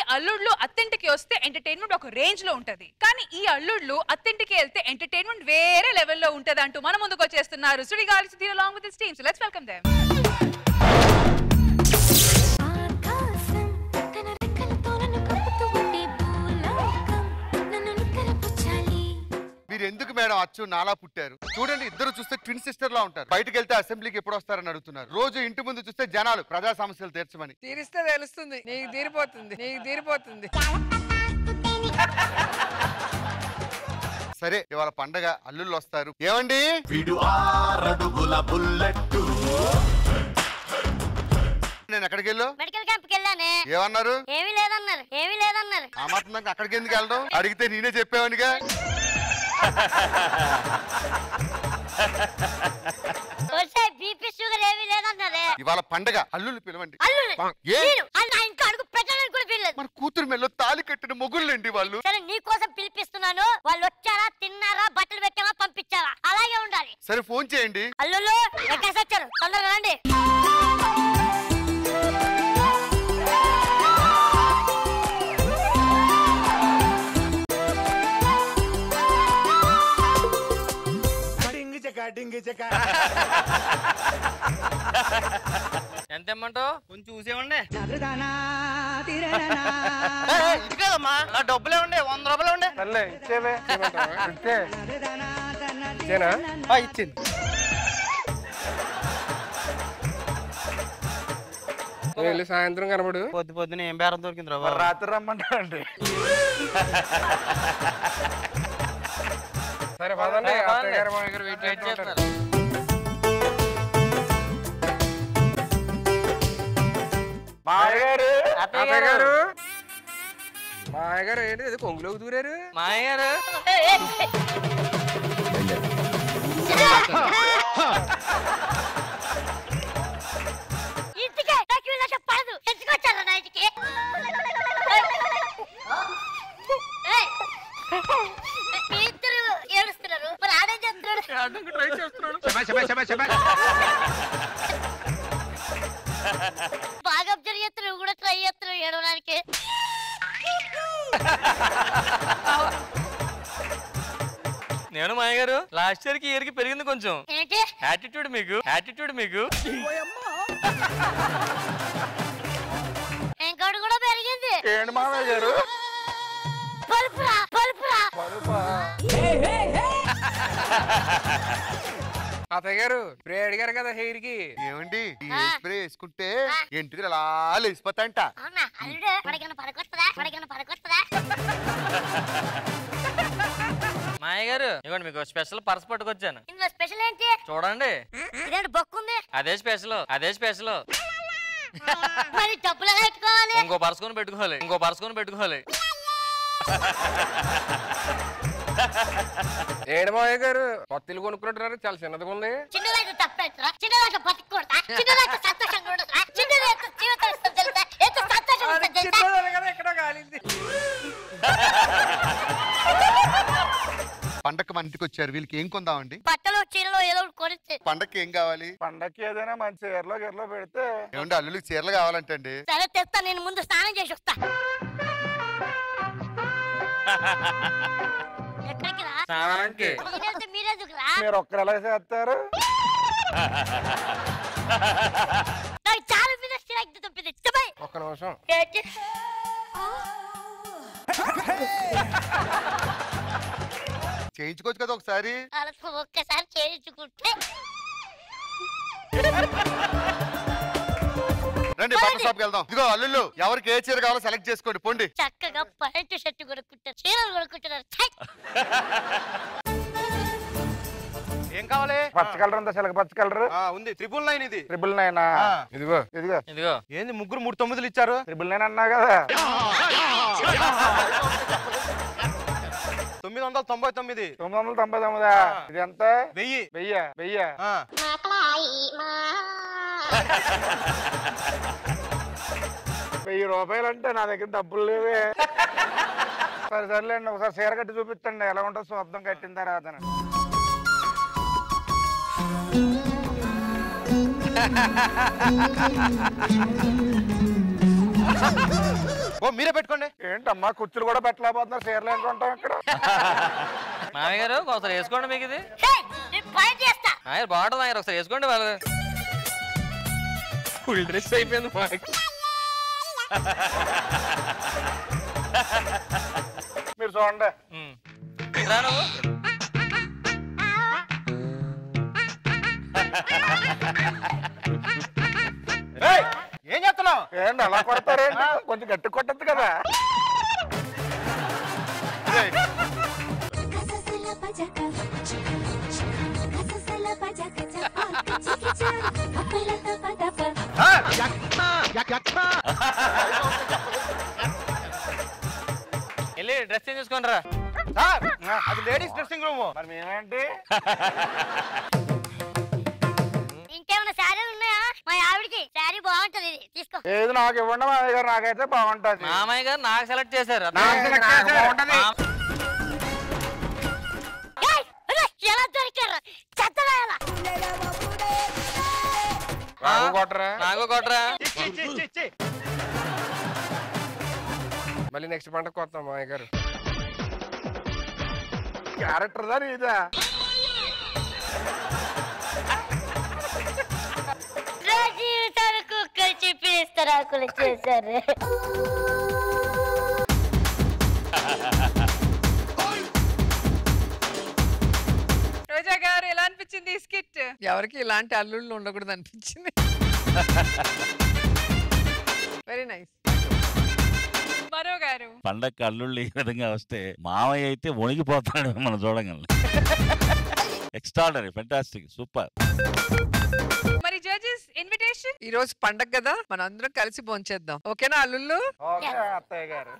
అల్లుళ్ళు అత్తింటికి వస్తే ఎంటర్టైన్మెంట్ ఒక రేంజ్ లో ఉంటది కానీ ఈ అల్లుళ్ళు అత్తింటికి వెళ్తే ఎంటర్టైన్మెంట్ వేరే లెవెల్లో ఉంటది అంటూ మన ముందుకు వచ్చేస్తున్నారు సుడిగాలి Sudheer along with his team so let's welcome them ఆకాశం తన రెక్కలతో నన్ను కప్పుతూ ఉండే భూలోకం నన్ను నిక్కరపుచ్చాలి మీరు ఎందుకు మేడం అచ్చు నాలా పుట్టారు చూడండి ఇద్దరు చూస్తే ట్విన్ సిస్టర్ లా ఉంటారు బయటకు వెళ్తే అసెంబ్లీకి ఎప్పుడు వస్తారని అడుగుతున్నారు రోజు ఇంటి ముందు చూస్తే జనాలు ప్రజా సమస్యలు తీర్చమని తీరిస్తే తెలుస్తుంది నీకు తీరిపోతుంది నీకు తీరిపోతుంది సరే ఇవాళ పండగ అల్లుళ్ళు వస్తారు ఏమండి విడు ఆరడుగుల బుల్లెట్టు నేను ఎక్కడికి వెళ్ళు మెడికల్ క్యాంప్ కి వెళ్ళానే ఏమన్నారు ఏమీ లేదన్నారు ఏమీ లేదన్నారు ఆ మాత్రం దాకా అక్కడికి ఎందుకు వెళ్ళడం అడిగితే నేనే చెప్పేవానిగా వచ్చే బీపీ షుగర్ ఏమీ లేదన్నారే ఇవాళ పండగ అల్లుళ్ళు పిలవండి అల్లుడు ఏ? నేను అన్న ఇంట్లో అడుగు పెట్టడానికి కూడా పిల్లలు మన కూతురు మెల్లో తాలి కట్టిన మొగుళ్ళండి వాళ్ళు సరే నీ కోసం పిలిపిస్తున్నాను వాళ్ళు వచ్చారా తిన్నారా బట్టలు పెట్టావా పంపించావా అలాగే ఉండాలి సరే ఫోన్ చేయండి అల్లుళ్ళు ఎక్కడ వచ్చారు తొందరగా రండి డింగి చెక డింగి చెక ఎంత ఇమ్మంటావు కొంచెం చూసేవండి ఇది కదమ్మా నా డబ్బులే ఉండే వంద రూపాయలు ఉండే సర్లే ఇచ్చేవే ఇచ్చే ఇచ్చేనా ఇచ్చింది వెళ్ళి సాయంత్రం కనబడు పొద్దు పొద్దున ఏం బేరం దొరికింది రా రాత్రి రమ్మంటారండి సరే పదండి సరే, పదండి. అత్తయ్య గారు మామయ్య గారు వెయిట్ వెయిట్ చేస్తున్నారు మామయ్య గారు అత్తయ్య గారు మామయ్య గారు ఏంటి ఇది కొంగులోకి దూరారు మాయ గారు ఇంటికే నాకు వీళ్ళకి పడదు ఎందుకొచ్చారా నా ఇంటికి ఏయ్! మీ ఇద్దరు ఏడుస్తున్నారు మరి ఆడేం చేస్తున్నాడు ట్రై చేస్తున్నాడు బాగా అబ్జర్వ్ చేస్తున్నావు నువ్వు కూడా ట్రై చేస్తున్నావు ఏడవడానికి నేను మాయ గారు లాస్ట్ ఇయర్ కి ఇయర్ కి పెరిగింది కొంచెం ఏంటి యాటిట్యూడ్ మీకు యాటిట్యూడ్ మీకు ఇంకోటి కూడా పెరిగింది ఏంటి మామయ్య గారు పలుపురా పలుపురా అత్తయ్య గారు స్ప్రే అడిగారు కదా హెయిర్ కి ఏమండి ఈ ఆ. స్ప్రే వేసుకుంటే ఎంటికి అలా లేచిపోతాయంట అవునా అల్లుడు పడగన పడకొస్తుందా పడగన పడకొస్తుందా మాయ గారు ఇవ్వండి మీకు స్పెషల్ పర్స్ పట్టుకొచ్చాను ఇందులో స్పెషల్ ఏంటి చూడండి ఇదేంటి బొక్కుంది అదే స్పెషల్ అదే స్పెషల్ మరి డబ్బులు ఎలా పెట్టుకోవాలి ఇంకో పర్స్ కొని పెట్టుకోవాలి ఇంకో పర్స్ కొని పెట్టుకోవాలి ఏడు మామయ్య గారు కొత్తలు కొనుక్కున్నట్టున్నారు చాలా చిన్నదిగా ఉంది చిన్నదాకా తప్పేట్రా చిన్నదాకా బతుకూడదా చిన్నదాకా సంతోషంగా ఉండదురా చిన్నది ఎంత జీవితం ఇస్తుంది తెలుసా ఎంత సంతోషం ఇస్తుంది తెలుసా చిన్నది కదా ఎక్కడో కాలింది పండగ మన ఇంటికి వచ్చారు వీళ్ళకి ఏం కొందామండి బట్టలు చీరలు ఏదో ఒకటి కొనిస్తే పండగకి ఏం కావాలి పండక్కి ఏదైనా మంచి ఎర్లో గిర్లో పెడితే ఏమండి అల్లుళ్ళకి చీరలు కావాలంటండి సరే తెస్తా నేను ముందు స్నానం చేసి వస్తా ఎక్కడికి రా స్నానానికి నేనెళ్తే మీరెందుకు రా మీరు ఒక్కరు ఎలా చేస్తారు నాకు చాలా మీద చిరాకు తప్పింది చెప్పై ఒక్క నిమిషం ఏంటి చేయించుకోవచ్చు కదా ఒకసారి అలా ఒక్కసారి చేయించుకుంటే రండి బట్టల షాప్కి వెళ్దాం ఇదిగో అల్లుళ్ళు ఎవరికి ఏ చీర కావాలో సెలెక్ట్ చేసుకోండి పోండి చక్కగా ప్యాంటు షర్ట్ కొనుక్కుంటారు చీరలు కొనుక్కుంటున్నారు ఛై! ఏం కావాలి పచ్చ కలర్ ఉందా చిలక పచ్చ కలర్ ఆ, ఉంది త్రిబుల్ నైన్ ఇది ట్రిపుల్ నైనా ఆ. ఇదిగో ఇదిగో ఇదిగో ఏంది ముగ్గురు మూడు తొమ్మిదిలు ఇచ్చారు ట్రిపుల్ నైన్ అన్నా కదా తొమ్మిది వందల తొంభై తొమ్మిది తొమ్మిది వందల తొంభై తొమ్మిదా ఇది ఎంత వెయ్యి వెయ్య వెయ్య ఆ, వెయ్యి రూపాయలు అంటే నా దగ్గర డబ్బులు లేవే సరే సర్లేండి ఒకసారి చీర కట్టి చూపించండి ఎలా ఉంటుందో శబ్దం కట్టిన తర్వాత ఓ మీరే పెట్టుకోండి ఏంటమ్మా కుర్చీలు కూడా పెట్టలేకపోతున్నారు చీరలు ఏంటుంటాం ఇక్కడ మామయ్య గారు ఒకసారి వేసుకోండి మీకు ఇది ఏయ్, నేను పని చేస్తా మామయ్య బాగుంటుంది మామయ్య ఒకసారి వేసుకోండి వాళ్ళు ఫుల్ డ్రెస్ అయిపోయింది మాకు మీరు చూడండి ఉమ్. రా నువ్వు ఏయ్, ఏం చేస్తున్నావు ఏంటి అలా కొడతారేంటి కొంచెం గట్టి కొట్టద్దు కదా కససల పజక కససల పజక చపాక చికిచ అప్పలత పదప వెళ్ళి డ్రెస్ చేంజ్ చేసుకోండి రా సార్ అది లేడీస్ డ్రెస్సింగ్ రూమ్ మరి మేమేంటి ఇంకేమైనా శారీలు ఉన్నాయా మా ఆవిడకి శారీ బాగుంటది ఇది తీసుకో ఏది నాకు ఇవ్వండి మా దగ్గర నాకైతే బాగుంటది మామయ్య గారు నాకు సెలెక్ట్ చేశారు నాకు select నాకు చేశారు. బాగుంటది. ఏయ్, అరే, ఎలా దొరికారు చెత్తగా ఎలా రాగు కొట్టరా నాకు కొట్టరా మళ్ళీ నెక్స్ట్ పంట కొత్తాం మామయ్య గారు క్యారెక్టర్ దా ఇదా నా జీవితాలు కుక్కలు చెప్పిస్తారాకులు చేశారు రోజా గారు ఎలా అనిపించింది ఈ స్కిట్ ఎవరికి ఇలాంటి అల్లుళ్ళు ఉండకూడదు అనిపించింది వెరీ నైస్ మరో గారు పండగ అల్లుళ్ళు ఈ విధంగా వస్తే మామయ్య అయితే వణిగిపోతాడు మనం చూడగలను ఎక్స్ట్రాడనరీ ఫెంటాస్టిక్ సూపర్ మరి జడ్జెస్ ఇన్విటేషన్ ఈ రోజు పండగ కదా మన అందరం కలిసి భోంచేద్దాం ఓకేనా అల్లుళ్ళు ఓకే అత్తయ్య గారు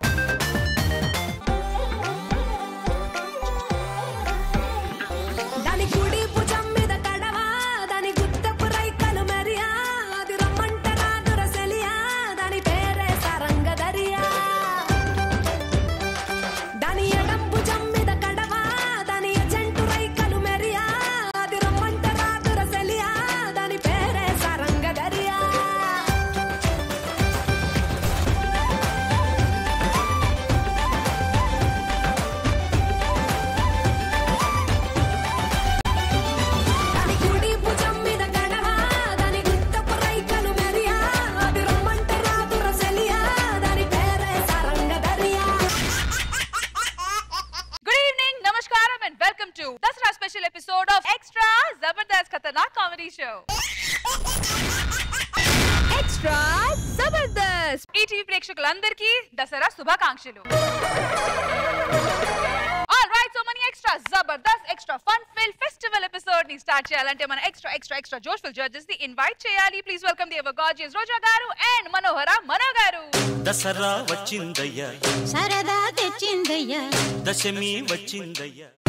దాని కుడి భుజం మీద కడవా దాని గుత్తపు రైకలు మరియా అది రమ్మంట రాదుర సెలియా దాని పేరే సరంగదరియా దాని ఎడం భుజం మీద కడవా దాని ఎజెంటు రైకలు మెరియా అది రమ్మంట రాదుర సెలియా దాని పేరే సరంగదరియా దాని కుడి భుజం మీద కడవా దాని గుత్తపు రైకలు మెరియా అది రమ్మంట రాదుర సెలియా దాని పేరే సరంగదరియా గుడ్ ఈవినింగ్ నమస్కారం and welcome to Dasara special episode of extra Jabardasth Khatarnak comedy show extra Jabardasth ETV ప్రేక్షకులందరికీ దసరా శుభాకాంక్షలు ఆల్ రైట్ సో మనీ extra Jabardasth extra fun fill festival episode ని స్టార్ట్ చేయాలంటే మన ఎక్స్ట్రా ఎక్స్ట్రా ఎక్స్ట్రా జోష్ఫుల్ జడ్జెస్ ని ఇన్వైట్ చేయాలి please welcome the ever gorgeous Roja గారు అండ్ మనోహర మనో గారు దసరా వచ్చిందయ్యా సరదా తెచ్చిందయ్యా దశమి వచ్చిందయ్యా